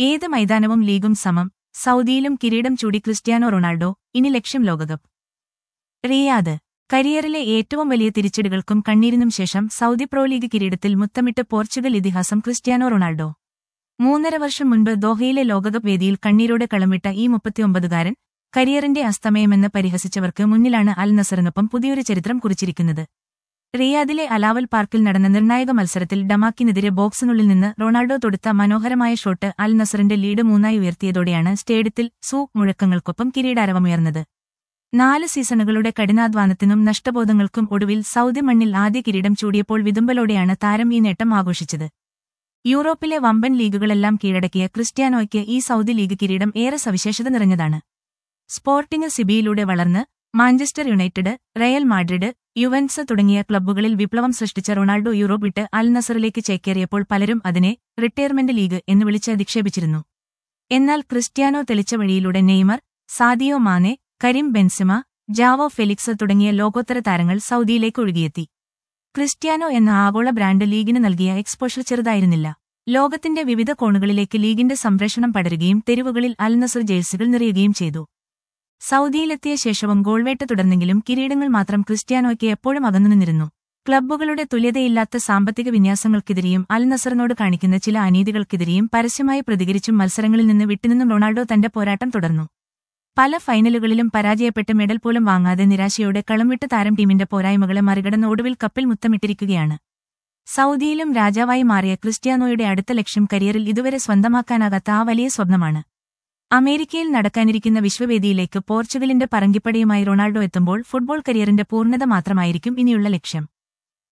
ഏത് മൈതാനവും ലീഗും സമം സൗദിയിലും കിരീടം ചൂടി ക്രിസ്ത്യാനോ റൊണാൾഡോ ഇനി ലക്ഷ്യം ലോകകപ്പ് റിയാദ് കരിയറിലെ ഏറ്റവും വലിയ തിരിച്ചടികൾക്കും കണ്ണീരിനും ശേഷം സൗദി പ്രോ ലീഗ് കിരീടത്തിൽ മുത്തമിട്ട് പോർച്ചുഗൽ ഇതിഹാസം ക്രിസ്ത്യാനോ റൊണാൾഡോ മൂന്നര വർഷം മുൻപ് ദോഹയിലെ ലോകകപ്പ് വേദിയിൽ കണ്ണീരോടെ കളമിട്ട ഈ മുപ്പത്തിയൊമ്പതുകാരൻ കരിയറിന്റെ അസ്തമയമെന്ന് പരിഹസിച്ചവർക്ക് മുന്നിലാണ് അൽ നസറിനൊപ്പം പുതിയൊരു ചരിത്രം കുറിച്ചിരിക്കുന്നത് റിയാദിലെ അലാവൽ പാർക്കിൽ നടന്ന നിർണായക മത്സരത്തിൽ ഡമാക്കിനെതിരെ ബോക്സിനുള്ളിൽ നിന്ന് റൊണാൾഡോ തൊടുത്ത മനോഹരമായ ഷോട്ട് അൽ നസറിന്റെ ലീഡ് മൂന്നായി ഉയർത്തിയതോടെയാണ് സ്റ്റേഡിയത്തിൽ സൂ മുഴക്കങ്ങൾക്കൊപ്പം കിരീടാരവമുയർന്നത് നാല് സീസണുകളുടെ കഠിനാധ്വാനത്തിനും നഷ്ടബോധങ്ങൾക്കും ഒടുവിൽ സൗദി മണ്ണിൽ ആദ്യ കിരീടം ചൂടിയപ്പോൾ വിതുമ്പലോടെയാണ് താരം ഈ നേട്ടം ആഘോഷിച്ചത് യൂറോപ്പിലെ വമ്പൻ ലീഗുകളെല്ലാം കീഴടക്കിയ ക്രിസ്ത്യാനോയ്ക്ക് ഈ സൗദി ലീഗ് കിരീടം ഏറെ സവിശേഷത നിറഞ്ഞതാണ് സ്പോർട്ടിംഗ് സിബിയിലൂടെ വളർന്ന് Manchester United Real Madrid Juventus തുടങ്ങിയ ക്ലബ്ബുകളിൽ വിപ്ലവം സൃഷ്ടിച്ച റൊണാൾഡോ യൂറോപ്പ് വിട്ട് അൽ നസറിലേക്ക് ചേക്കേറിയപ്പോൾ പലരും അതിനെ റിട്ടയർമെന്റ് ലീഗ് എന്ന് വിളിച്ച് അധിക്ഷേപിച്ചിരുന്നു എന്നാൽ ക്രിസ്ത്യാനോ തെളിച്ച വഴിയിലൂടെ Neymar Sadio Mane Karim Benzema Joao Felix തുടങ്ങിയ ലോകോത്തര താരങ്ങൾ സൗദിയിലേക്ക് ഒഴുകിയെത്തി ക്രിസ്ത്യാനോ എന്ന ആഗോള ബ്രാൻഡ് ലീഗിന് നൽകിയ എക്സ്പോഷർ ചെറുതായിരുന്നില്ല ലോകത്തിന്റെ വിവിധ കോണുകളിലേക്ക് ലീഗിന്റെ സംപ്രേഷണം പടരുകയും തെരുവുകളിൽ അൽ നസർ ജേഴ്സികൾ നിറയുകയും ചെയ്തു സൗദിയിലെത്തിയ ശേഷവും ഗോൾവേട്ട തുടർന്നെങ്കിലും കിരീടങ്ങൾ മാത്രം ക്രിസ്ത്യാനോയ്ക്ക് എപ്പോഴും അകന്നുനിന്നിരുന്നു ക്ലബ്ബുകളുടെ തുല്യതയില്ലാത്ത സാമ്പത്തിക വിന്യാസങ്ങൾക്കെതിരെയും അൽ നസറിനോട് കാണിക്കുന്ന ചില അനീതികൾക്കെതിരെയും പരസ്യമായി പ്രതികരിച്ചും മത്സരങ്ങളിൽ നിന്ന് വിട്ടുനിന്നും റൊണാൾഡോ തന്റെ പോരാട്ടം തുടർന്നു പല ഫൈനലുകളിലും പരാജയപ്പെട്ട് മെഡൽ പോലും വാങ്ങാതെ നിരാശയോടെ കളംവിട്ട താരം ടീമിന്റെ പോരായ്മകളെ മറികടന്ന് ഒടുവിൽ കപ്പിൽ മുത്തമിട്ടിരിക്കുകയാണ് സൗദിയിലും രാജാവായി മാറിയ ക്രിസ്ത്യാനോയുടെ അടുത്ത ലക്ഷ്യം കരിയറിൽ ഇതുവരെ സ്വന്തമാക്കാനാകാത്ത ആ വലിയ സ്വപ്നമാണ് അമേരിക്കയിൽ നടക്കാനിരിക്കുന്ന വിശ്വവേദിയിലേക്ക് പോർച്ചുഗലിന്റെ പറങ്കിപ്പടയുമായി റൊണാൾഡോ എത്തുമ്പോൾ ഫുട്ബോൾ കരിയറിന്റെ പൂർണ്ണത മാത്രമായിരിക്കും ഇനിയുള്ള ലക്ഷ്യം